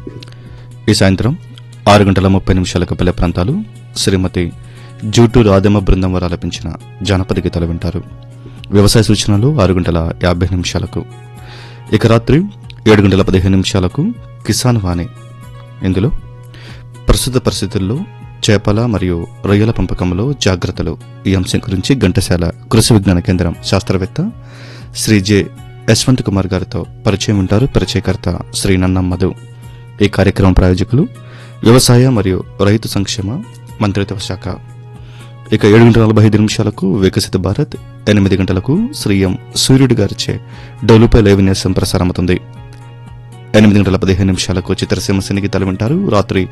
ఈ సాయంత్రం ఆరు గంటల ముప్పై నిమిషాలకు పల్లె ప్రాంతాలు శ్రీమతి జూటు రాధమ్మ బృందం వారు ఆలపించిన జానపద గీతాలు వింటారు వ్యవసాయ సూచనలు ఆరు గంటల యాభై నిమిషాలకు ఇక రాత్రి ఏడు గంటల పదిహేను నిమిషాలకు కిసాన్ వాణి ఇందులో ప్రస్తుత పరిస్థితుల్లో చేపల మరియు రొయ్యల పెంపకంలో జాగ్రత్తలు ఈ అంశం గురించి ఘంటసాల కృషి విజ్ఞాన కేంద్రం శాస్త్రవేత్త శ్రీ జె యశ్వంత్ కుమార్ గారితో పరిచయం ఉంటారు పరిచయకర్త శ్రీ నన్నం మధు ఈ కార్యక్రమం ప్రాయోజకులు వ్యవసాయ మరియు రైతు సంక్షేమ మంత్రిత్వ శాఖ ఇక ఏడు గంటల నలభై ఐదు నిమిషాలకు వికసిత భారత్ ఎనిమిది గంటలకు శ్రీ ఎం సూర్యుడి గారిచే డోలుపై లైవ్ విన్యాసం ప్రసారమవుతుంది ఎనిమిది గంటల పదిహేను నిమిషాలకు చిత్రసీమ సినీ గీతాలు వింటారు రాత్రి